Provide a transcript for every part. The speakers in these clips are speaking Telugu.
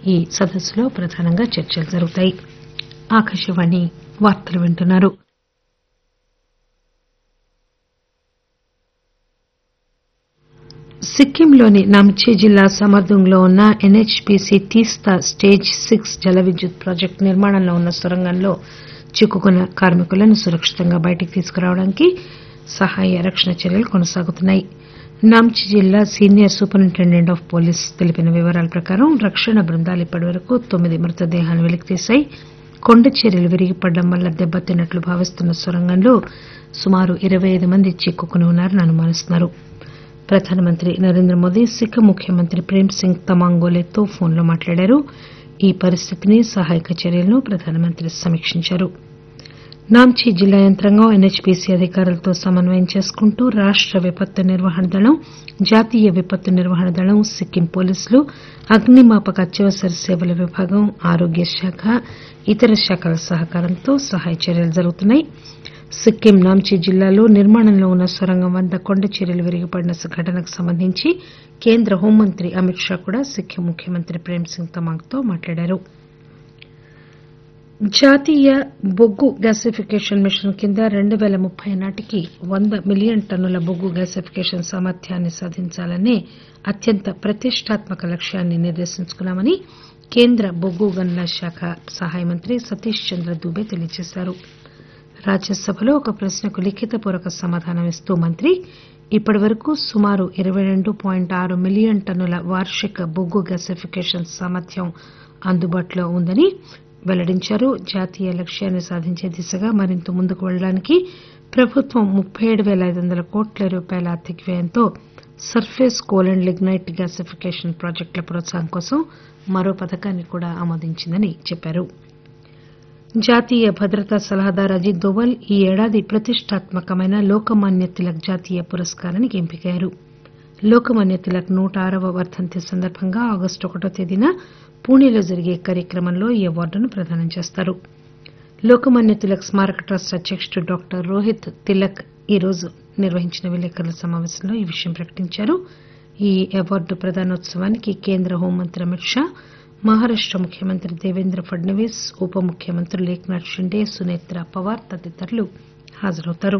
ఈ సదస్సులో ప్రధానంగా చర్చలు జరుగుతాయి ఆకాశవాణి వార్తలు వింటున్నారు సిక్కింలోని నామ్చి జిల్లా సమర్దుంగ్లో ఉన్న ఎన్హెచ్పీసీ తీస్తా స్టేజ్ సిక్స్ జల విద్యుత్ ప్రాజెక్టు నిర్మాణంలో ఉన్న సొరంగంలో చిక్కుకున్న కార్మికులను సురక్షితంగా బయటకు తీసుకురావడానికి సహాయ రక్షణ చర్యలు కొనసాగుతున్నాయి నామ్చి జిల్లా సీనియర్ సూపరింటెండెంట్ ఆఫ్ పోలీస్ తెలిపిన వివరాల ప్రకారం రక్షణ బృందాలు ఇప్పటివరకు తొమ్మిది మృతదేహాలను వెలికితీశాయి కొండ చర్యలు విరిగిపడడం వల్ల దెబ్బతిన్నట్లు భావిస్తున్న సొరంగంలో సుమారు ఇరవై ఐదు మంది చిక్కుకుని ఉన్నారని అనుమానిస్తున్నారు ప్రధానమంత్రి నరేంద్ర మోదీ సిక్కిం ముఖ్యమంత్రి ప్రేమ్ సింగ్ తమాంగోలేతో ఫోన్లో మాట్లాడారు ఈ పరిస్థితిని సహాయక చర్యలను ప్రధానమంత్రి సమీక్షించారు నాంచీ జిల్లా యంత్రాంగం ఎన్హెచ్పీసీ అధికారులతో సమన్వయం చేసుకుంటూ రాష్ట విపత్తు నిర్వహణ దళం జాతీయ విపత్తు నిర్వహణ దళం సిక్కిం పోలీసులు అగ్నిమాపక అత్యవసర సేవల విభాగం ఆరోగ్య శాఖ ఇతర శాఖల సహకారంతో సహాయ చర్యలు జరుగుతున్నాయి సిక్కిం నాంచీ జిల్లాలో నిర్మాణంలో ఉన్న సొరంగం వద్ద కొండ చర్యలు విరిగిపడిన ఘటనకు సంబంధించి కేంద్ర హోంమంత్రి అమిత్ షా కూడా సిక్కిం ముఖ్యమంత్రి ప్రేమ్ సింగ్ తమాంగ్తో మాట్లాడారు జాతీయ బొగ్గు గ్యాసిఫికేషన్ మిషన్ కింద రెండు పేల ముప్పై నాటికి వంద మిలియన్ టన్నుల బొగ్గు గ్యాసిఫికేషన్ సామర్థ్యాన్ని సాధించాలనే అత్యంత ప్రతిష్టాత్మక లక్ష్యాన్ని నిర్దేశించుకున్నామని కేంద్ర బొగ్గు గనుల శాఖ సహాయ మంత్రి సతీష్ చంద్ర దూబే తెలియజేశారు రాజ్యసభలో ఒక ప్రశ్నకు లిఖితపూర్వక సమాధానం ఇస్తూ మంత్రి ఇప్పటివరకు సుమారు ఇరవై రెండు పాయింట్ ఆరు మిలియన్ టన్నుల వార్షిక బొగ్గు గ్యాసిఫికేషన్ సామర్థ్యం అందుబాటులో ఉందని వెల్లడించారు జాతీయ లక్ష్యాన్ని సాధించే దిశగా మరింత ముందుకు వెళ్లడానికి ప్రభుత్వం ముప్పై ఏడు పేల ఐదు వందల కోట్ల రూపాయల ఆర్థిక వ్యయంతో surface coal and lignite gasification ప్రాజెక్టుల ప్రోత్సాహం కోసం మరో పథకాన్ని కూడా ఆమోదించిందని చెప్పారు జాతీయ భద్రతా సలహాదారు అజిత్ దోవల్ ఈ ఏడాది ప్రతిష్టాత్మకమైన లోకమాన్య తిలక్ జాతీయ పురస్కారానికి ఎంపికయ్యారు లోకమాన్య తిలక్ నూట ఆరవ వర్ధంతి సందర్భంగా ఆగస్టు ఒకటో తేదీన పూణేలో జరిగే కార్యక్రమంలో ఈ అవార్డును ప్రదానం చేస్తారు లోకమాన్య తిలక్ స్మారక ట్రస్ట్ అధ్యకుడు డాక్టర్ రోహిత్ తిలక్ ఈరోజు నిర్వహించిన విలేకరుల సమావేశంలో ఈ విషయం ప్రకటించారు ఈ అవార్డు ప్రదానోత్సవానికి కేంద్ర హోంమంత్రి అమిత్ షా మహారాష్ట ముఖ్యమంత్రి దేవేంద్ర ఫడ్నవీస్ ఉప ముఖ్యమంత్రులు ఏక్నాథ్ షిండే సునేత్ర పవార్ తదితరులు హాజరవుతారు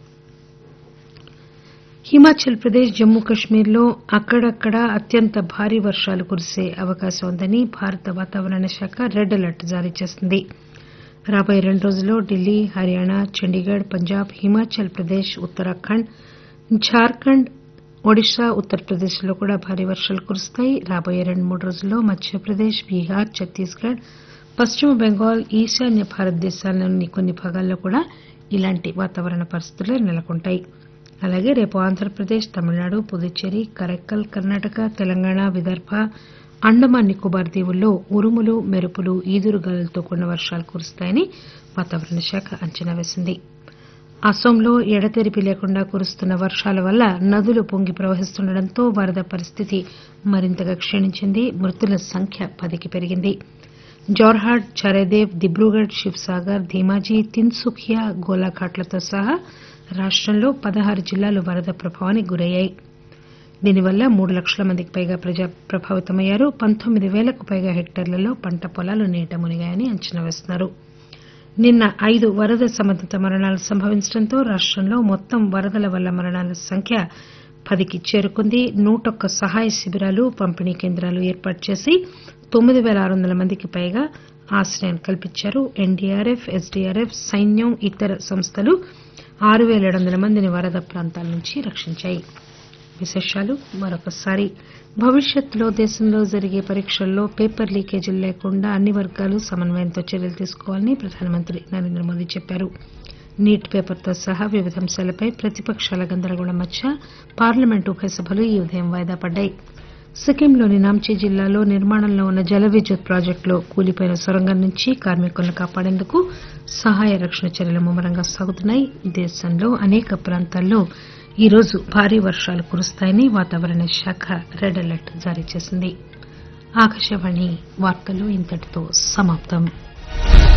హిమాచల్ ప్రదేశ్ జమ్మూ కశ్మీర్లో అక్కడక్కడా అత్యంత భారీ వర్షాలు కురిసే అవకాశం ఉందని భారత వాతావరణ శాఖ రెడ్ అలర్ట్ జారీ చేసింది రాబోయే రెండు రోజుల్లో ఢిల్లీ హర్యానా చండీగఢ్ పంజాబ్ హిమాచల్ ప్రదేశ్ ఉత్తరాఖండ్ జార్ఖండ్ ఒడిశా ఉత్తరప్రదేశ్ లో కూడా భారీ వర్షాలు కురుస్తాయి రాబోయే రెండు మూడు రోజుల్లో మధ్యప్రదేశ్ బీహార్ ఛత్తీస్గఢ్ పశ్చిమ బెంగాల్ ఈశాన్య భారతదేశాల్లోని కొన్ని భాగాల్లో కూడా ఇలాంటి వాతావరణ పరిస్థితులే నెలకొంటాయి అలాగే రేపు ఆంధ్రప్రదేశ్ తమిళనాడు పుదుచ్చేరి కరైక్కల్ కర్ణాటక తెలంగాణ విదర్భ అండమాన్ నికోబార్ దీవుల్లో ఉరుములు మెరుపులు ఈదురుగాలులతో కూడిన వర్షాలు కురుస్తాయని వాతావరణ శాఖ అంచనా వేసింది అస్సోంలో ఎడతెరిపి లేకుండా కురుస్తున్న వర్షాల వల్ల నదులు పొంగి ప్రవహిస్తుండటంతో వరద పరిస్థితి మరింతగా క్షీణించింది మృతుల సంఖ్య పదికి పెరిగింది జోర్హాట్ చరేదేవ్ దిబ్రూగఢ్ శివ్సాగర్ ధీమాజీ తిన్సుఖియా గోలాఘాట్లతో సహా రాష్టంలో పదహారు జిల్లాలు వరద ప్రభావానికి గురయ్యాయి దీనివల్ల మూడు లక్షల మందికి పైగా ప్రజా ప్రభావితమయ్యారు పంతొమ్మిది పేలకు పైగా హెక్టార్లలో పంట పొలాలు నీట మునిగాయని అంచనా వేస్తున్నారు నిన్న ఐదు వరద సంబంధిత మరణాలు సంభవించడంతో రాష్టంలో మొత్తం వరదల వల్ల మరణాల సంఖ్య పదికి చేరుకుంది నూటొక్క సహాయ శిబిరాలు పంపిణీ కేంద్రాలు ఏర్పాటు చేసి తొమ్మిది పేల ఆరు వందల మందికి పైగా ఆశ్రయం కల్పించారు ఎన్డీఆర్ఎఫ్ ఎస్డీఆర్ఎఫ్ సైన్యం ఇతర సంస్థలు ఆరు పేల ఏడు వందల మందిని వరద ప్రాంతాల నుంచి రక్షించాయి విశేషాలు మరొకసారి భవిష్యత్తులో దేశంలో జరిగే పరీక్షల్లో పేపర్ లీకేజీలు లేకుండా అన్ని వర్గాలు సమన్వయంతో చర్యలు తీసుకోవాలని ప్రధానమంత్రి నరేంద్ర మోదీ చెప్పారు నీట్ పేపర్తో సహా వివిధ అంశాలపై ప్రతిపక్షాల గందరగోళం మధ్య పార్లమెంటు ఉభయ సభలు ఈ ఉదయం వాయిదా పడ్డాయి సిక్కింలోని నాంచీ జిల్లాలో నిర్మాణంలో ఉన్న జల విద్యుత్ ప్రాజెక్టులో కూలిపోయిన సొరంగం నుంచి కార్మికులను కాపాడేందుకు సహాయ రక్షణ చర్యలు ముమ్మరంగా సాగుతున్నాయి దేశంలో అనేక ప్రాంతాల్లో ఈరోజు భారీ వర్షాలు కురుస్తాయని వాతావరణ శాఖ రెడ్ అలర్ట్ జారీ చేసింది ఆకాశవాణి వార్తలు ఇంతటితో సమాప్తం